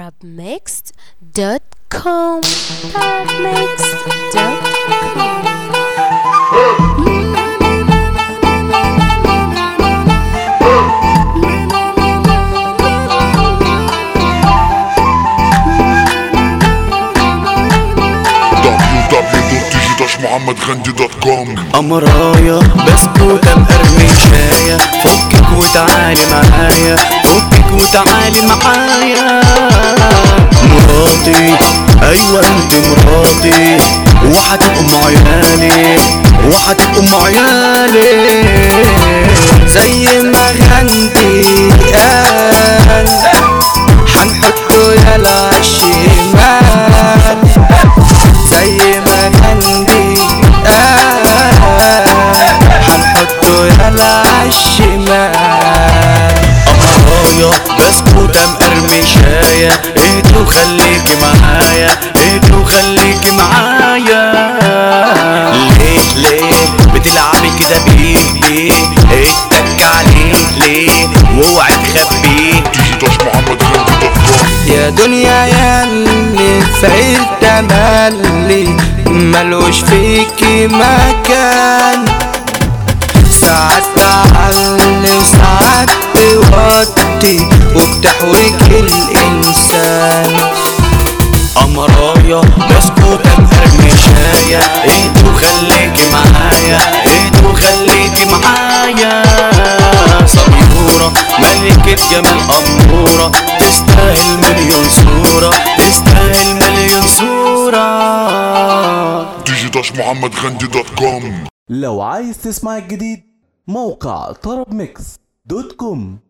tarabmixed.com tarabmixed.com www.dj-muhammadghandi.com أمرايا بسكوتة مقرمشاية فكك وتعالي معايا فكك وتعالي معايا مراتي أيوة أنت مراتي وحتبقى أم عيالي وحتبقى أم عيالي زي ما غندي قال حنحطه يلا عالشمال زي ما غندي قال حنحطه يلا عالشمال أمرايا بسكوتة مقرمشاية اهدي وخليكي معايا اهدي وخليكي معايا ليه ليه بتلعبي كده بيه بيه اتك عليه ليه واوعي تخبيه dj-muhammadghandi.com يا دنيا يا اللي في تملي ملوش فيكي مكان ساعات تعلي ساعات توطي وبتحويك الإنسان أمرايا مسكوتة مقرمشاية اهدي وخليكي معايا اهدي وخليكي معايا صبيورة ملكة جمال أمورة تستاهل مليون صورة تستاهل مليون صورة dj-muhammadghandi.com لو عايز تسمع الجديد موقع طرب ميكس دوت كوم